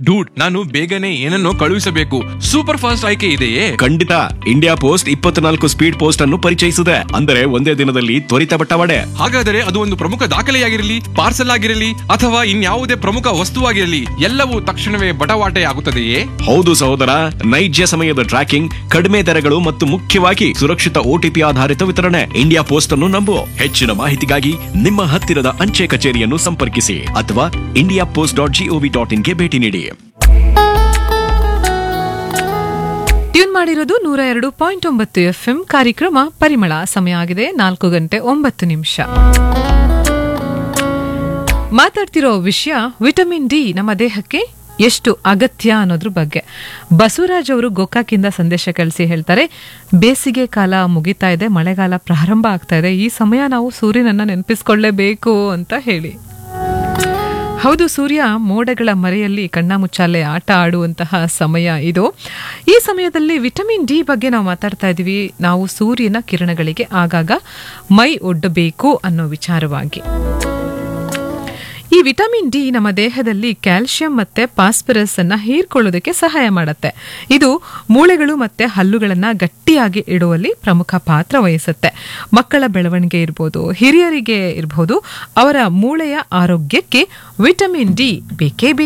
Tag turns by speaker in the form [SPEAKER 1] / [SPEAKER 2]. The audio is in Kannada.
[SPEAKER 1] ಡೂಡ್ ನಾನು ಬೇಗನೆ ಏನನ್ನೋ ಕಳುಹಿಸಬೇಕು ಸೂಪರ್ ಫಾಸ್ಟ್ ಆಯ್ಕೆ ಇದೆಯೇ
[SPEAKER 2] ಖಂಡಿತ ಇಂಡಿಯಾ ಪೋಸ್ಟ್ ಇಪ್ಪತ್ನಾಲ್ಕು ಸ್ಪೀಡ್ ಪೋಸ್ಟ್ ಅನ್ನು ಪರಿಚಯಿಸಿದೆ ಅಂದರೆ ಒಂದೇ ದಿನದಲ್ಲಿ ತ್ವರಿತ ಬಟ್ಟವಾಡೆ
[SPEAKER 1] ಹಾಗಾದರೆ ಅದು ಒಂದು ಪ್ರಮುಖ ದಾಖಲೆಯಾಗಿರಲಿ ಪಾರ್ಸಲ್ ಆಗಿರಲಿ ಅಥವಾ ಇನ್ಯಾವುದೇ ಪ್ರಮುಖ ವಸ್ತುವಾಗಿರಲಿ ಎಲ್ಲವೂ ತಕ್ಷಣವೇ ಬಟವಾಟೆ ಆಗುತ್ತದೆಯೇ
[SPEAKER 2] ಹೌದು ಸಹೋದರ ನೈಜ ಸಮಯದ ಟ್ರ್ಯಾಕಿಂಗ್ ಕಡಿಮೆ ದರಗಳು ಮತ್ತು ಮುಖ್ಯವಾಗಿ ಸುರಕ್ಷಿತ ಓಟಿಪಿ ಆಧಾರಿತ ವಿತರಣೆ ಇಂಡಿಯಾ ಪೋಸ್ಟ್ ಅನ್ನು ನಂಬು ಹೆಚ್ಚಿನ ಮಾಹಿತಿಗಾಗಿ ನಿಮ್ಮ ಹತ್ತಿರದ ಅಂಚೆ ಕಚೇರಿಯನ್ನು ಸಂಪರ್ಕಿಸಿ ಅಥವಾ India post dot GOV dot ಇನ್ಗೆ ಭೇಟಿ ನೀಡಿ
[SPEAKER 3] ಟ್ಯೂನ್ ಮಾಡಿರೋದು ನೂರ ಎರಡು ಪಾಯಿಂಟ್ ಒಂಬತ್ತು ಎಫ್ಎಂ ಕಾರ್ಯಕ್ರಮ ಪರಿಮಳ ಸಮಯ ಆಗಿದೆ ನಾಲ್ಕು ಗಂಟೆ ಒಂಬತ್ತು ನಿಮಿಷ ಮಾತಾಡ್ತಿರೋ ವಿಷಯ ವಿಟಮಿನ್ ಡಿ ನಮ್ಮ ದೇಹಕ್ಕೆ ಎಷ್ಟು ಅಗತ್ಯ ಅನ್ನೋದ್ರ ಬಗ್ಗೆ ಬಸವರಾಜ್ ಅವರು ಗೋಕಾಕಿಂದ ಸಂದೇಶ ಕಳಿಸಿ ಹೇಳ್ತಾರೆ ಬೇಸಿಗೆ ಕಾಲ ಮುಗಿತಾ ಇದೆ ಮಳೆಗಾಲ ಪ್ರಾರಂಭ ಆಗ್ತಾ ಇದೆ ಈ ಸಮಯ ನಾವು ಸೂರ್ಯನನ್ನ ನೆನಪಿಸ್ಕೊಳ್ಳೇಬೇಕು ಅಂತ ಹೇಳಿ ಹೌದು ಸೂರ್ಯ ಮೋಡಗಳ ಮರೆಯಲ್ಲಿ ಕಣ್ಣಾಮುಚ್ಚಾಲೆ ಆಟ ಆಡುವಂತಹ ಸಮಯ ಇದು ಈ ಸಮಯದಲ್ಲಿ ವಿಟಮಿನ್ ಡಿ ಬಗ್ಗೆ ನಾವು ಮಾತಾಡ್ತಾ ಇದ್ದೀವಿ ನಾವು ಸೂರ್ಯನ ಕಿರಣಗಳಿಗೆ ಆಗಾಗ ಮೈ ಒಡ್ಡಬೇಕು ಅನ್ನೋ ವಿಚಾರವಾಗಿ ಈ ವಿಟಮಿನ್ ಡಿ ನಮ್ಮ ದೇಹದಲ್ಲಿ ಕ್ಯಾಲ್ಸಿಯಂ ಮತ್ತೆ ಫಾಸ್ಫರಸ್ ಅನ್ನ ಹೀರ್ಕೊಳ್ಳೋದಕ್ಕೆ ಸಹಾಯ ಮಾಡುತ್ತೆ ಇದು ಮೂಳೆಗಳು ಮತ್ತೆ ಹಲ್ಲುಗಳನ್ನ ಗಟ್ಟಿಯಾಗಿ ಇಡುವಲ್ಲಿ ಪ್ರಮುಖ ಪಾತ್ರ ವಹಿಸುತ್ತೆ ಮಕ್ಕಳ ಬೆಳವಣಿಗೆ ಇರ್ಬೋದು ಹಿರಿಯರಿಗೆ ಇರ್ಬೋದು ಅವರ ಮೂಳೆಯ ಆರೋಗ್ಯಕ್ಕೆ ವಿಟಮಿನ್ ಡಿ ಬೇಕೇ ಬೇಕು